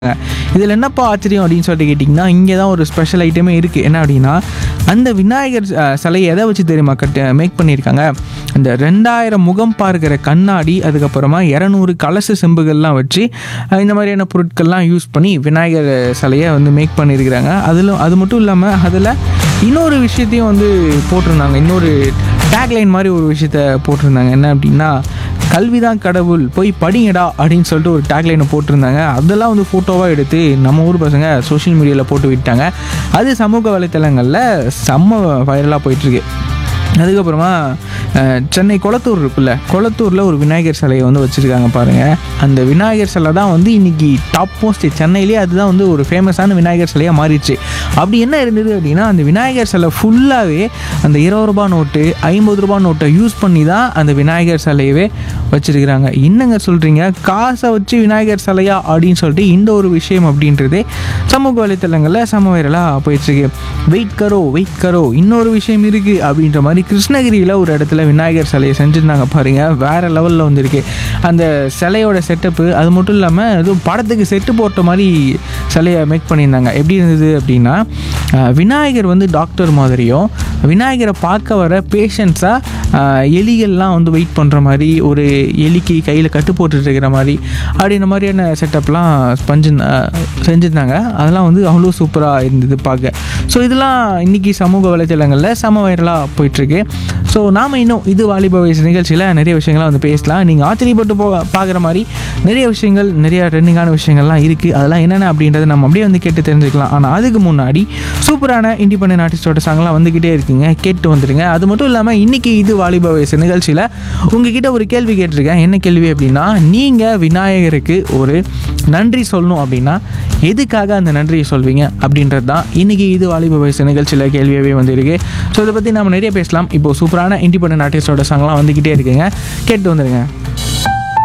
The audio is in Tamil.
இதில் என்னப்பா ஆச்சரியம் அப்படின்னு சொல்லிட்டு கேட்டிங்கன்னா இங்கே தான் ஒரு ஸ்பெஷல் ஐட்டமே இருக்குது என்ன அப்படின்னா அந்த விநாயகர் அஹ், சிலையை எதை வச்சு தெரியுமா கட்டு மேக் பண்ணியிருக்காங்க அந்த ரெண்டாயிரம் முகம் பார்க்கிற கண்ணாடி அதுக்கப்புறமா இரநூறு கலச செம்புகள்லாம் வச்சு அஹ், இந்த மாதிரியான பொருட்கள்லாம் யூஸ் பண்ணி விநாயகர் சிலையை வந்து மேக் பண்ணியிருக்கிறாங்க அதில் அது மட்டும் இல்லாமல் அதில் இன்னொரு விஷயத்தையும் வந்து போட்டிருந்தாங்க இன்னொரு டேக்லைன் மாதிரி ஒரு விஷயத்த போட்டிருந்தாங்க என்ன அப்படின்னா கல்விதான் கடவுள் போய் படிங்கடா அப்படின்னு சொல்லிட்டு ஒரு டேக்லைனை போட்டிருந்தாங்க அதெல்லாம் வந்து ஃபோட்டோவாக எடுத்து நம்ம ஊர் பசங்க சோஷியல் மீடியாவில் போட்டு விட்டாங்க அது சமூக வலைத்தளங்களில் செம்ம வைரலாக போயிட்டுருக்கு அதுக்கப்புறமா அஹ், சென்னை கொளத்தூர் இருக்குல்ல கொளத்தூரில் ஒரு விநாயகர் சிலையை வந்து வச்சுருக்காங்க பாருங்கள் அந்த விநாயகர் சிலை தான் வந்து இன்னைக்கு டாப் மோஸ்ட் சென்னையிலே அதுதான் வந்து ஒரு ஃபேமஸான விநாயகர் சிலையாக மாறிடுச்சு அப்படி என்ன இருந்தது அப்படின்னா அந்த விநாயகர் சிலை ஃபுல்லாகவே அந்த இருபது ரூபா நோட்டு ஐம்பது ரூபா நோட்டை யூஸ் பண்ணி தான் அந்த விநாயகர் சிலையவே வச்சுருக்கிறாங்க என்னங்க சொல்கிறீங்க காசை வச்சு விநாயகர் சிலையா அப்படின்னு சொல்லிட்டு இந்த ஒரு விஷயம் அப்படின்றதே சமூக வலைத்தளங்களில் சம வைரலாக போயிட்டுருக்கு வெயிட் கரோ வெயிட் கரோ இன்னொரு விஷயம் இருக்குது அப்படின்ற மாதிரி கிருஷ்ணகிரியில் ஒரு இடத்துல விநாயகர் சிலையை செஞ்சுருந்தாங்க பாருங்க வேறு லெவலில் வந்திருக்கு அந்த சிலையோட செட்டப்பு அது மட்டும் இல்லாமல் எதுவும் படத்துக்கு செட்டு போட்ட மாதிரி சிலையை மேக் பண்ணியிருந்தாங்க எப்படி இருந்தது அப்படின்னா அஹ், விநாயகர் வந்து டாக்டர் மாதிரியும் விநாயகரை பார்க்க வர பேஷண்ட்ஸாக எலிகள்லாம் வந்து வெயிட் பண்ணுற மாதிரி ஒரு எலிக்கு கையில் கட்டு போட்டுட்டு இருக்கிற மாதிரி அப்படின்ற மாதிரியான செட்டப்லாம் பஞ்சு செஞ்சுருந்தாங்க அதெல்லாம் வந்து அவ்வளோ சூப்பராக இருந்தது பார்க்க ஸோ இதெல்லாம் இன்றைக்கி சமூக வலைத்தளங்களில் செம வைரலாக போயிட்டுருக்கு ஸோ நாம் இன்னும் இது வாலிப வயசு நிகழ்ச்சியில் நிறைய விஷயங்கள்லாம் வந்து பேசலாம் நீங்கள் ஆச்சரியப்பட்டு போ பார்க்குற மாதிரி நிறைய விஷயங்கள் நிறைய ட்ரெண்டிங்கான விஷயங்கள்லாம் இருக்குது அதெல்லாம் என்னென்ன அப்படின்றத நம்ம அப்படியே வந்து கேட்டு தெரிஞ்சுக்கலாம் ஆனால் அதுக்கு முன்னாடி சூப்பரான இண்டிபெண்டன்ட் ஆர்டிஸ்டோட சாங்லாம் வந்துக்கிட்டே இருக்குங்க கேட்டு வந்துடுங்க அது மட்டும் இல்லாமல் இன்றைக்கி இது வாலிப வயசு நிகழ்ச்சியில் உங்ககிட்ட ஒரு கேள்வி கேட்டிருக்கேன் என்ன கேள்வி அப்படின்னா நீங்கள் விநாயகருக்கு ஒரு நன்றி சொல்லணும் அப்படின்னா எதுக்காக அந்த நன்றியை சொல்வீங்க அப்படின்றது தான் இன்றைக்கி இது வாலிப வயசு நிகழ்ச்சியில் கேள்வியாகவே வந்திருக்கு ஸோ இதை பற்றி நம்ம நிறைய பேசலாம் இப்போ சூப்பரான இண்டிபெண்டன்ட் ஆர்டிஸ்டோட சாங்லாம் வந்துக்கிட்டே இருக்குங்க கேட்டு வந்துடுங்க